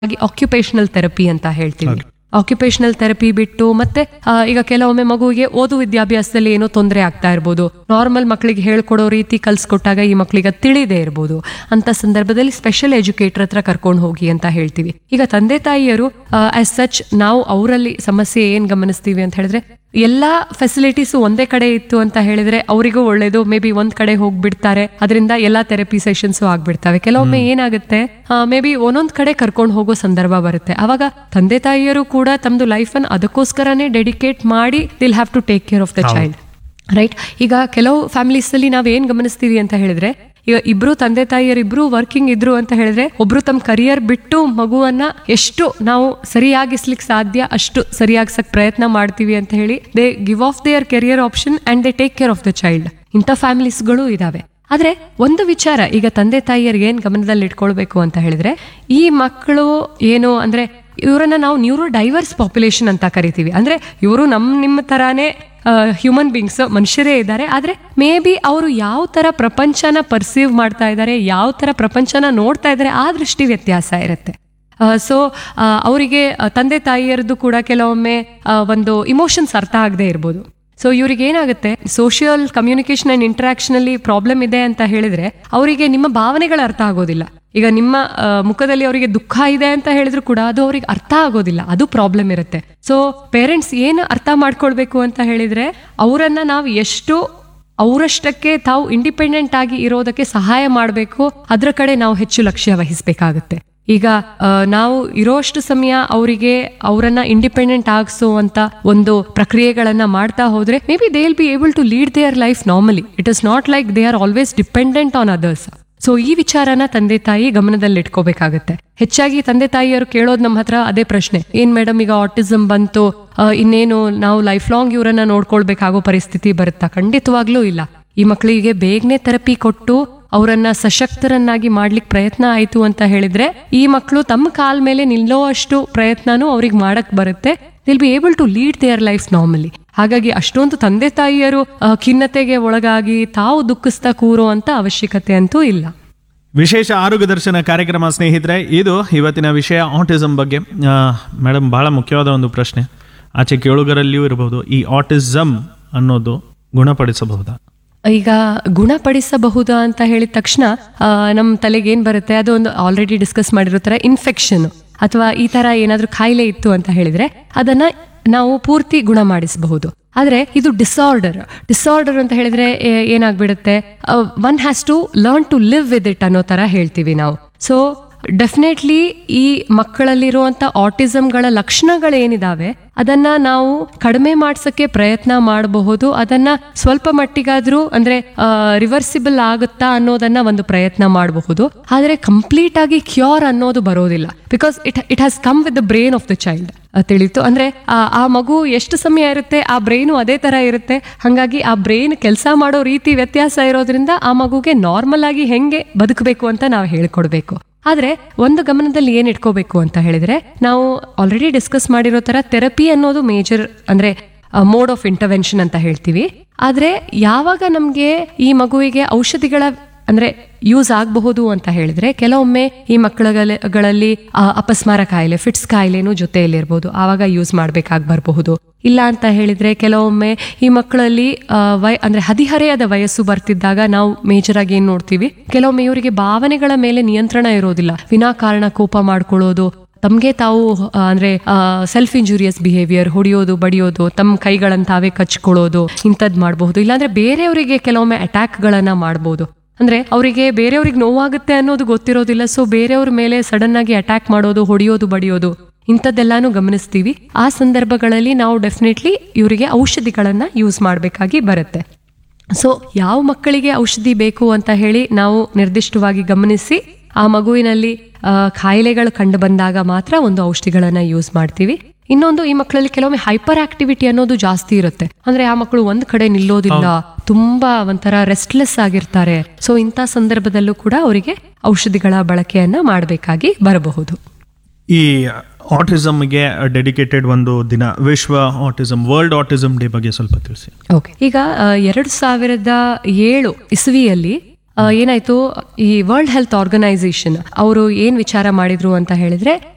occupational therapy ಅಂತ ಹೇಳ್ತೀವಿ occupational therapy ಬಿಟ್ಟು ಮತ್ತೆ ಆ, ಈಗ ಕೆಲವೊಮ್ಮೆ ಮಗುವಿಗೆ ಓದು ವಿದ್ಯಾಭ್ಯಾಸದಲ್ಲಿ ಏನೋ ತೊಂದರೆ ಆಗ್ತಾ ಇರ್ಬೋದು ನಾರ್ಮಲ್ ಮಕ್ಕಳಿಗೆ ಹೇಳ್ಕೊಡೋ ರೀತಿ ಕಲ್ಸ್ಕೊಟ್ಟಾಗ ಈ ಮಕ್ಕಳಿಗೆ ಅದ್ ತಿಳಿದೇ ಇರ್ಬೋದು ಅಂತ ಸಂದರ್ಭದಲ್ಲಿ ಸ್ಪೆಷಲ್ ಎಜುಕೇಟರ್ ಹತ್ರ ಕರ್ಕೊಂಡು ಹೋಗಿ ಅಂತ ಹೇಳ್ತೀವಿ ಈಗ ತಂದೆ ತಾಯಿಯರು ಆಸ್ ಸಚ್ ನಾವು ಅವರಲ್ಲಿ ಸಮಸ್ಯೆ ಏನ್ ಗಮನಿಸ್ತೀವಿ ಅಂತ ಹೇಳಿದ್ರೆ ಎಲ್ಲಾ ಫೆಸಿಲಿಟೀಸ್ ಒಂದೇ ಕಡೆ ಇತ್ತು ಅಂತ ಹೇಳಿದ್ರೆ ಅವರಿಗೂ ಒಳ್ಳೇದು ಮೇ ಬಿ ಒಂದ್ ಕಡೆ ಹೋಗ್ಬಿಡ್ತಾರೆ ಅದರಿಂದ ಎಲ್ಲಾ ಥೆರಪಿ ಸೆಷನ್ಸ್ ಆಗ್ಬಿಡ್ತವೆ ಕೆಲವೊಮ್ಮೆ ಏನಾಗುತ್ತೆ ಮೇ ಬಿ ಒಂದೊಂದ್ ಕಡೆ ಕರ್ಕೊಂಡು ಹೋಗೋ ಸಂದರ್ಭ ಬರುತ್ತೆ ಅವಾಗ ತಂದೆ ತಾಯಿಯರು ಕೂಡ ತಮ್ದು ಲೈಫ್ ಅನ್ನು ಅದಕ್ಕೋಸ್ಕರನೇ ಡೆಡಿಕೇಟ್ ಮಾಡಿ they'll have to take care of the child right ಈಗ ಕೆಲವು ಫ್ಯಾಮಿಲೀಸ್ ಅಲ್ಲಿ ನಾವ್ ಏನ್ ಗಮನಿಸ್ತೀವಿ ಅಂತ ಹೇಳಿದ್ರೆ ಈಗ ಇಬ್ರು ತಂದೆ ತಾಯಿಯರು ಇಬ್ರು ವರ್ಕಿಂಗ್ ಇದ್ರು ಅಂತ ಹೇಳಿದ್ರೆ ಒಬ್ರು ತಮ್ಮ ಕರಿಯರ್ ಬಿಟ್ಟು ಮಗುವನ್ನ ಎಷ್ಟು ನಾವು ಸರಿಯಾಗಿಸ್ಲಿಕ್ಕೆ ಸಾಧ್ಯ ಅಷ್ಟು ಸರಿಯಾಗಿಸಕ್ ಪ್ರಯತ್ನ ಮಾಡ್ತೀವಿ ಅಂತ ಹೇಳಿ they give off their career option and they take care of the child ಇಂಥ ಫ್ಯಾಮಿಲೀಸ್ಗಳು ಇದಾವೆ ಆದ್ರೆ ಒಂದು ವಿಚಾರ ಈಗ ತಂದೆ ತಾಯಿಯರಿಗೆ ಏನ್ ಗಮನದಲ್ಲಿ ಇಟ್ಕೊಳ್ಬೇಕು ಅಂತ ಹೇಳಿದ್ರೆ ಈ ಮಕ್ಕಳು ಏನು ಅಂದ್ರೆ ಇವರನ್ನ ನಾವು ನ್ಯೂರೋ ಡೈವರ್ಸ್ ಪಾಪ್ಯುಲೇಷನ್ ಅಂತ ಕರಿತೀವಿ ಅಂದ್ರೆ ಇವರು ನಮ್ ನಿಮ್ಮ ತರಾನೇ ಹ್ಯೂಮನ್ ಬೀಯಿಂಗ್ಸ್ ಮನುಷ್ಯರೇ ಇದ್ದಾರೆ ಆದ್ರೆ ಮೇ ಬಿ ಅವರು ಯಾವ ತರ ಪ್ರಪಂಚನ ಪರ್ಸೀವ್ ಮಾಡ್ತಾ ಇದ್ದಾರೆ ಯಾವ ತರ ಪ್ರಪಂಚನ ನೋಡ್ತಾ ಇದ್ದಾರೆ ಆ ದೃಷ್ಟಿ ವ್ಯತ್ಯಾಸ ಇರುತ್ತೆ ಸೊ ಅವರಿಗೆ ತಂದೆ ತಾಯಿಯರದ್ದು ಕೂಡ ಕೆಲವೊಮ್ಮೆ ಆ, ಒಂದು ಇಮೋಷನ್ಸ್ ಅರ್ಥ ಆಗದೆ ಇರ್ಬೋದು ಸೊ ಇವ್ರಿಗೆ ಏನಾಗುತ್ತೆ ಸೋಷಿಯಲ್ ಕಮ್ಯುನಿಕೇಶನ್ ಅಂಡ್ ಇಂಟರಾಕ್ಷನ್ ಅಲ್ಲಿ ಪ್ರಾಬ್ಲಮ್ ಇದೆ ಅಂತ ಹೇಳಿದ್ರೆ ಅವರಿಗೆ ನಿಮ್ಮ ಭಾವನೆಗಳು ಅರ್ಥ ಆಗೋದಿಲ್ಲ ಈಗ ನಿಮ್ಮ ಆ, ಮುಖದಲ್ಲಿ ಅವರಿಗೆ ದುಃಖ ಇದೆ ಅಂತ ಹೇಳಿದ್ರು ಕೂಡ ಅದು ಅವ್ರಿಗೆ ಅರ್ಥ ಆಗೋದಿಲ್ಲ ಅದು ಪ್ರಾಬ್ಲಮ್ ಇರುತ್ತೆ ಸೊ ಪೇರೆಂಟ್ಸ್ ಏನು ಅರ್ಥ ಮಾಡ್ಕೊಳ್ಬೇಕು ಅಂತ ಹೇಳಿದ್ರೆ ಅವರನ್ನ ನಾವು ಎಷ್ಟು ಅವರಷ್ಟಕ್ಕೆ ತಾವು ಇಂಡಿಪೆಂಡೆಂಟ್ ಆಗಿ ಇರೋದಕ್ಕೆ ಸಹಾಯ ಮಾಡಬೇಕು ಅದ್ರ ಕಡೆ ನಾವು ಹೆಚ್ಚು ಲಕ್ಷ್ಯ ವಹಿಸಬೇಕಾಗುತ್ತೆ ಈಗ ಆ, ನಾವು ಇರೋಷ್ಟು ಸಮಯ ಅವರಿಗೆ ಅವರನ್ನ ಇಂಡಿಪೆಂಡೆಂಟ್ ಆಗಿಸುವಂತ ಒಂದು ಪ್ರಕ್ರಿಯೆಗಳನ್ನ ಮಾಡ್ತಾ ಹೋದ್ರೆ maybe they will be able to lead their life normally it is not like they are always dependent on others so ಈ ವಿಚಾರನ ತಂದೆ ತಾಯಿ ಗಮನದಲ್ಲಿ ಇಟ್ಕೋಬೇಕಾಗತ್ತೆ ಹೆಚ್ಚಾಗಿ ತಂದೆ ತಾಯಿಯರು ಕೇಳೋದು ನಮ್ಮ ಹತ್ರ ಅದೇ ಪ್ರಶ್ನೆ ಏನ್ ಮೇಡಮ್ ಈಗ ಆಟಿಸಮ್ ಬಂತು ಆ, ಇನ್ನೇನು ನಾವು ಲೈಫ್ ಲಾಂಗ್ ಇವರನ್ನ ನೋಡ್ಕೊಳ್ಬೇಕಾಗೋ ಪರಿಸ್ಥಿತಿ ಬರುತ್ತಾ ಖಂಡಿತವಾಗ್ಲೂ ಇಲ್ಲ ಈ ಮಕ್ಕಳಿಗೆ ಬೇಗನೆ ಥೆರಪಿ ಕೊಟ್ಟು ಅವರನ್ನ ಸಶಕ್ತರನ್ನಾಗಿ ಮಾಡ್ಲಿಕ್ಕೆ ಪ್ರಯತ್ನ ಆಯ್ತು ಅಂತ ಹೇಳಿದ್ರೆ ಈ ಮಕ್ಕಳು ತಮ್ಮ ಕಾಲ್ ಮೇಲೆ ನಿಲ್ಲೋ ಅಷ್ಟು ಪ್ರಯತ್ನನೂ ಅವ್ರಿಗೆ ಮಾಡಕ್ ಬರುತ್ತೆ will be able to lead their life normally ಹಾಗಾಗಿ ಅಷ್ಟೊಂದು ತಂದೆ ತಾಯಿಯರು ಆ, ಖಿನ್ನತೆಗೆ ಒಳಗಾಗಿ ತಾವು ದುಃಖಿಸ್ತಾ ಕೂರೋ ಅಂತ ಅವಶ್ಯಕತೆ ಅಂತೂ ಇಲ್ಲ ವಿಶೇಷ ಆರೋಗ್ಯ ದರ್ಶನ ಕಾರ್ಯಕ್ರಮ ಸ್ನೇಹಿತರೆ ಇದು ಇವತ್ತಿನ ವಿಷಯ ಆಟಿಸಮ್ ಬಗ್ಗೆ ಮೇಡಮ್ ಬಹಳ ಮುಖ್ಯವಾದ ಒಂದು ಪ್ರಶ್ನೆ ಆಚೆ ಕೇಳುಗರಲ್ಲಿಯೂ ಇರಬಹುದು ಈ ಆಟಿಸಮ್ ಅನ್ನೋದು ಗುಣಪಡಿಸಬಹುದಾ ಈಗ ಗುಣಪಡಿಸಬಹುದಾ ಅಂತ ಹೇಳಿದ ತಕ್ಷಣ ಆ, ನಮ್ಮ ತಲೆಗೆ ಏನ್ ಬರುತ್ತೆ ಅದು ಒಂದು ಆಲ್ರೆಡಿ ಡಿಸ್ಕಸ್ ಮಾಡಿರೋ ತರ ಇನ್ಫೆಕ್ಷನ್ ಅಥವಾ ಈ ತರ ಏನಾದ್ರೂ ಕಾಯಿಲೆ ಇತ್ತು ಅಂತ ಹೇಳಿದ್ರೆ ಅದನ್ನ ನಾವು ಪೂರ್ತಿ ಗುಣ ಮಾಡಿಸಬಹುದು ಆದ್ರೆ ಇದು ಡಿಸಾರ್ಡರ್ ಡಿಸಾರ್ಡರ್ ಅಂತ ಹೇಳಿದ್ರೆ ಏ- ಏನಾಗ್ಬಿಡುತ್ತೆ one has to learn to live with it ಅನ್ನೋ ತರ ಹೇಳ್ತೀವಿ ನಾವು ಸೊ ಡೆಫಿನೆಟ್ಲಿ ಈ ಮಕ್ಕಳಲ್ಲಿರುವಂತ ಆಟಿಸಮ್ಗಳ ಲಕ್ಷಣಗಳೇನಿದಾವೆ ಅದನ್ನ ನಾವು ಕಡಿಮೆ ಮಾಡ್ಸಕ್ಕೆ ಪ್ರಯತ್ನ ಮಾಡಬಹುದು ಅದನ್ನ ಸ್ವಲ್ಪ ಮಟ್ಟಿಗಾದ್ರೂ ಅಂದ್ರೆ ರಿವರ್ಸಿಬಲ್ ಆಗುತ್ತಾ ಅನ್ನೋದನ್ನ ಒಂದು ಪ್ರಯತ್ನ ಮಾಡಬಹುದು ಆದ್ರೆ ಕಂಪ್ಲೀಟ್ ಆಗಿ ಕ್ಯೂರ್ ಅನ್ನೋದು ಬರೋದಿಲ್ಲ because it it has come with the brain of the child ತಿಳಿತು ಅಂದ್ರೆ ಆ ಆ ಮಗು ಎಷ್ಟು ಸಮಯ ಇರುತ್ತೆ ಆ ಬ್ರೈನು ಅದೇ ತರ ಇರುತ್ತೆ ಹಾಗಾಗಿ ಆ ಬ್ರೈನ್ ಕೆಲಸ ಮಾಡೋ ರೀತಿ ವ್ಯತ್ಯಾಸ ಇರೋದ್ರಿಂದ ಆ ಮಗುಗೆ ನಾರ್ಮಲ್ ಆಗಿ ಹೆಂಗೆ ಬದುಕಬೇಕು ಅಂತ ನಾವು ಹೇಳ್ಕೊಡ್ಬೇಕು ಆದ್ರೆ ಒಂದು ಗಮನದಲ್ಲಿ ಏನ್ ಇಟ್ಕೋಬೇಕು ಅಂತ ಹೇಳಿದ್ರೆ ನಾವು ಆಲ್ರೆಡಿ ಡಿಸ್ಕಸ್ ಮಾಡಿರೋ ತರ ಥೆರಪಿ ಅನ್ನೋದು ಮೇಜರ್ ಅಂದ್ರೆ ಮೋಡ್ ಆಫ್ ಇಂಟರ್ವೆನ್ಷನ್ ಅಂತ ಹೇಳ್ತೀವಿ ಆದ್ರೆ ಯಾವಾಗ ನಮ್ಗೆ ಈ ಮಗುವಿಗೆ ಔಷಧಿಗಳ ಅಂದ್ರೆ ಯೂಸ್ ಆಗಬಹುದು ಅಂತ ಹೇಳಿದ್ರೆ ಕೆಲವೊಮ್ಮೆ ಈ ಮಕ್ಕಳಗಳಲ್ಲಿ ಆ, ಅಪಸ್ಮಾರ ಕಾಯಿಲೆ ಫಿಟ್ಸ್ ಕಾಯಿಲೆನೂ ಜೊತೆಯಲ್ಲಿರ್ಬೋದು ಆವಾಗ ಯೂಸ್ ಮಾಡ್ಬೇಕಾಗಿ ಬರಬಹುದು ಇಲ್ಲ ಅಂತ ಹೇಳಿದ್ರೆ ಕೆಲವೊಮ್ಮೆ ಈ ಮಕ್ಕಳಲ್ಲಿ ಆ, ವಯ ಅಂದ್ರೆ ಹದಿಹರೆಯದ ವಯಸ್ಸು ಬರ್ತಿದ್ದಾಗ ನಾವು ಮೇಜರ್ ಆಗಿ ಏನ್ ನೋಡ್ತೀವಿ ಕೆಲವೊಮ್ಮೆ ಇವರಿಗೆ ಭಾವನೆಗಳ ಮೇಲೆ ನಿಯಂತ್ರಣ ಇರೋದಿಲ್ಲ ವಿನಾಕಾರಣ ಕೋಪ ಮಾಡ್ಕೊಳ್ಳೋದು ತಮ್ಗೆ ತಾವು ಆ, ಅಂದ್ರೆ ಸೆಲ್ಫ್ ಇಂಜುರಿಯಸ್ ಬಿಹೇವಿಯರ್ ಹೊಡಿಯೋದು ಬಡಿಯೋದು ತಮ್ಮ ಕೈಗಳನ್ನ ತಾವೇ ಕಚ್ಕೊಳ್ಳೋದು ಇಂಥದ್ ಮಾಡಬಹುದು ಇಲ್ಲಾಂದ್ರೆ ಬೇರೆಯವರಿಗೆ ಕೆಲವೊಮ್ಮೆ ಅಟ್ಯಾಕ್ ಗಳನ್ನ ಮಾಡಬಹುದು ಅಂದ್ರೆ ಅವರಿಗೆ ಬೇರೆಯವ್ರಿಗೆ ನೋವಾಗುತ್ತೆ ಅನ್ನೋದು ಗೊತ್ತಿರೋದಿಲ್ಲ ಸೊ ಬೇರೆಯವ್ರ ಮೇಲೆ ಸಡನ್ ಆಗಿ ಅಟ್ಯಾಕ್ ಮಾಡೋದು ಹೊಡಿಯೋದು ಬಡಿಯೋದು ಇಂಥದ್ದೆಲ್ಲಾನು ಗಮನಿಸ್ತೀವಿ ಆ ಸಂದರ್ಭಗಳಲ್ಲಿ ನಾವು ಡೆಫಿನೆಟ್ಲಿ ಇವರಿಗೆ ಔಷಧಿಗಳನ್ನ ಯೂಸ್ ಮಾಡಬೇಕಾಗಿ ಬರುತ್ತೆ ಸೊ ಯಾವ ಮಕ್ಕಳಿಗೆ ಔಷಧಿ ಬೇಕು ಅಂತ ಹೇಳಿ ನಾವು ನಿರ್ದಿಷ್ಟವಾಗಿ ಗಮನಿಸಿ ಆ ಮಗುವಿನಲ್ಲಿ ಆ, ಕಾಯಿಲೆಗಳು ಕಂಡು ಬಂದಾಗ ಮಾತ್ರ ಒಂದು ಔಷಧಿಗಳನ್ನ ಯೂಸ್ ಮಾಡ್ತೀವಿ ಇನ್ನೊಂದು ಈ ಮಕ್ಕಳಲ್ಲಿ ಕೆಲವೊಮ್ಮೆ ಹೈಪರ್ ಆಕ್ಟಿವಿಟಿ ಅನ್ನೋದು ಜಾಸ್ತಿ ಇರುತ್ತೆ ಅಂದ್ರೆ ಆ ಮಕ್ಕಳು ಒಂದ್ ಕಡೆ ನಿಲ್ಲೋದಿಲ್ಲ ತುಂಬಾ ಒಂಥರ ರೆಸ್ಟ್ಲೆಸ್ ಆಗಿರ್ತಾರೆ ಸೊ ಇಂಥ ಸಂದರ್ಭದಲ್ಲೂ ಕೂಡ ಅವರಿಗೆ ಔಷಧಿಗಳ ಬಳಕೆಯನ್ನ ಮಾಡಬೇಕಾಗಿ ಬರಬಹುದು ಈ ಆಟಿಸಮ್ಗೆ ಡೆಡಿಕೇಟೆಡ್ ಒಂದು ದಿನ ವಿಶ್ವ ಆಟಿಸಮ್ ವರ್ಲ್ಡ್ ಆಟಿಸಮ್ ಡೇ ಬಗ್ಗೆ ಸ್ವಲ್ಪ ತಿಳಿಸಿ ಓಕೆ ಈಗ ಆ, ಎರಡು ಸಾವಿರದ ಏಳು ಇಸ್ವಿಯಲ್ಲಿ ಆ, ಏನಾಯ್ತು ಈ ವರ್ಲ್ಡ್ ಹೆಲ್ತ್ ಆರ್ಗನೈಸೇಷನ್ ಅವರು ಏನ್ ವಿಚಾರ ಮಾಡಿದ್ರು ಅಂತ ಹೇಳಿದ್ರೆ